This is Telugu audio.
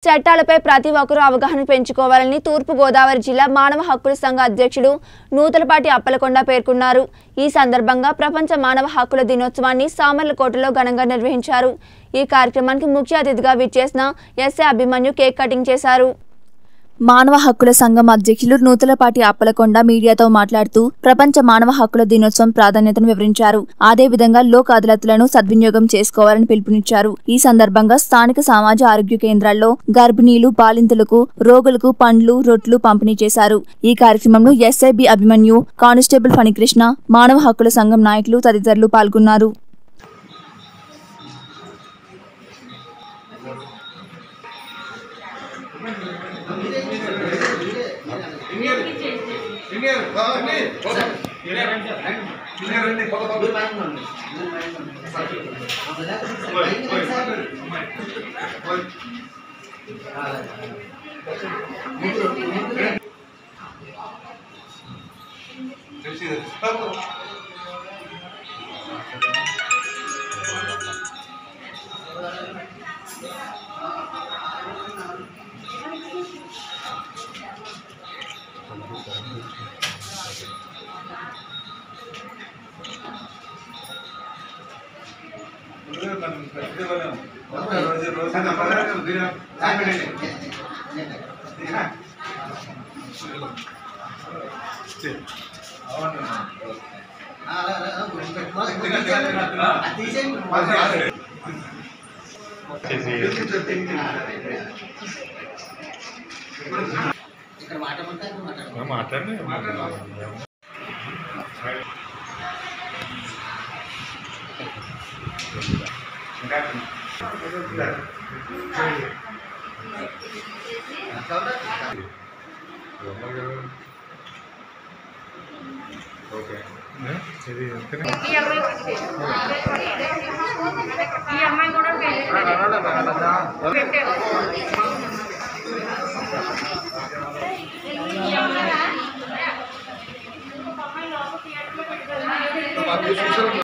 చట్టాలపై ప్రతి ఒక్కరూ అవగాహన పెంచుకోవాలని తూర్పు గోదావరి జిల్లా మానవ హక్కుల సంఘ అధ్యక్షుడు నూతలపాటి అప్పలకొండ పేర్కొన్నారు ఈ సందర్భంగా ప్రపంచ మానవ హక్కుల దినోత్సవాన్ని సామర్లకోటలో ఘనంగా నిర్వహించారు ఈ కార్యక్రమానికి ముఖ్య అతిథిగా విచ్చేసిన ఎస్ఏ అభిమన్యు కేక్ కటింగ్ చేశారు మానవ హక్కుల సంఘం అధ్యక్షులు నూతలపాటి అప్పలకొండ మీడియాతో మాట్లాడుతూ ప్రపంచ మానవ హక్కుల దినోత్సవం ప్రాధాన్యతను వివరించారు అదేవిధంగా లోక్ అదాలత్లను సద్వినియోగం చేసుకోవాలని పిలుపునిచ్చారు ఈ సందర్భంగా స్థానిక సమాజ ఆరోగ్య కేంద్రాల్లో గర్భిణీలు బాలింతలకు రోగులకు పండ్లు రొట్లు పంపిణీ చేశారు ఈ కార్యక్రమంలో ఎస్ఐబి అభిమన్యు కానిస్టేబుల్ ఫణికృష్ణ మానవ హక్కుల సంఘం నాయకులు తదితరులు పాల్గొన్నారు ఇక్కడ మాట్లాడమంటే అక్కడ మాట్లాడమంటే మాట్లాడండి ఓకే ఇది ఓకేనా ఈ అమ్మాయి వచ్చి ఈ అమ్మాయి కూడా పెట్టారు ఈ అమ్మాయి ఇంకొక అమ్మాయి లోపల థియేటర్లో పెట్టారు